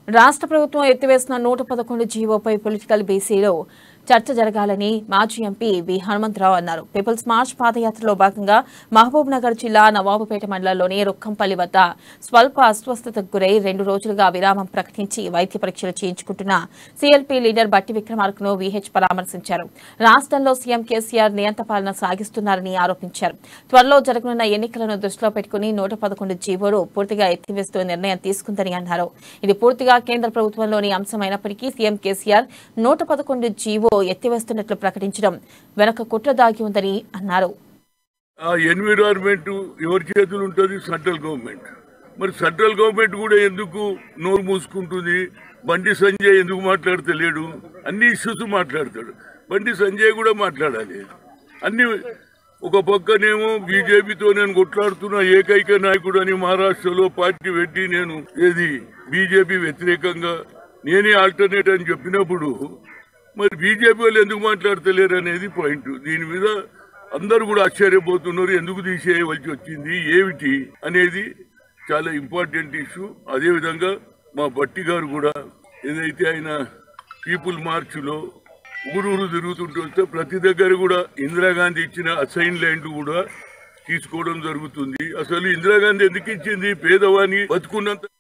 రాష్ట్ర ప్రభుత్వం ఎత్తివేసిన నూట పదకొండు జీవోపై పొలిటికల్ బీసీలో చర్చ జరగాలని మాజీ ఎంపీ వి హనుమంతరావు అన్నారు పీపుల్స్ మార్చ్ పాదయాత్రలో భాగంగా మహబూబ్ నగర్ జిల్లా నవాబుపేట మండలంలోని రుక్కంపల్లి వద్ద స్వల్ప అస్వస్థతకు గురై రెండు రోజులుగా విరామం ప్రకటించి వైద్య పరీక్షలు చేయించుకుంటున్న సీఎల్పీ లీడర్ బట్టి విక్రమార్కను వీహెచ్ పరామర్శించారు రాష్ట్రంలో సీఎం కేసీఆర్ నియంత పాలన సాగిస్తున్నారని ఆరోపించారు త్వరలో జరగనున్న ఎన్నికలను దృష్టిలో పెట్టుకుని నూట పదకొండు జీవోలు పూర్తిగా ఎత్తివేస్తూ నిర్ణయం తీసుకుందని అన్నారు ఇది పూర్తిగా కేంద్ర ప్రభుత్వంలోని అంశమైనప్పటికీ సీఎం కేసీఆర్ నూట పదకొండు జీవో ఎత్తివేస్తున్నట్లు ప్రకటించడం వెనక కుట్ర దాగి ఉందని అన్నారు ఆ ఎన్విరాన్మెంట్ ఎవరి చేతులు ఉంటుంది సెంట్రల్ గవర్నమెంట్ మరి సెంట్రల్ గవర్నమెంట్ కూడా ఎందుకు నోరు మూసుకుంటుంది బండి సంజయ్ ఎందుకు మాట్లాడతలేడు అన్ని ఇష్యూస్ మాట్లాడతాడు బండి సంజయ్ కూడా మాట్లాడాలి అన్ని ఒక పక్కనేమో బీజేపీతో నేను కొట్లాడుతున్న ఏకైక నాయకుడు అని మహారాష్ట్రలో పార్టీ పెట్టి నేను ఏది బీజేపీ వ్యతిరేకంగా నేనే ఆల్టర్నేట్ అని చెప్పినప్పుడు మరి బీజేపీ వాళ్ళు ఎందుకు మాట్లాడతలేరు అనేది పాయింట్ దీని మీద అందరూ కూడా ఆశ్చర్యపోతున్నారు ఎందుకు తీసేయవలసి వచ్చింది ఏమిటి అనేది చాలా ఇంపార్టెంట్ ఇష్యూ అదేవిధంగా మా బట్టి గారు కూడా ఏదైతే ఆయన పీపుల్ మార్చ్లో ఊరూరు తిరుగుతుంటూ వస్తే ప్రతి దగ్గర కూడా ఇందిరాగాంధీ ఇచ్చిన అసైన్ ల్యాండ్ కూడా తీసుకోవడం జరుగుతుంది అసలు ఇందిరాగాంధీ ఎందుకు ఇచ్చింది పేదవాని బతుకున్నంత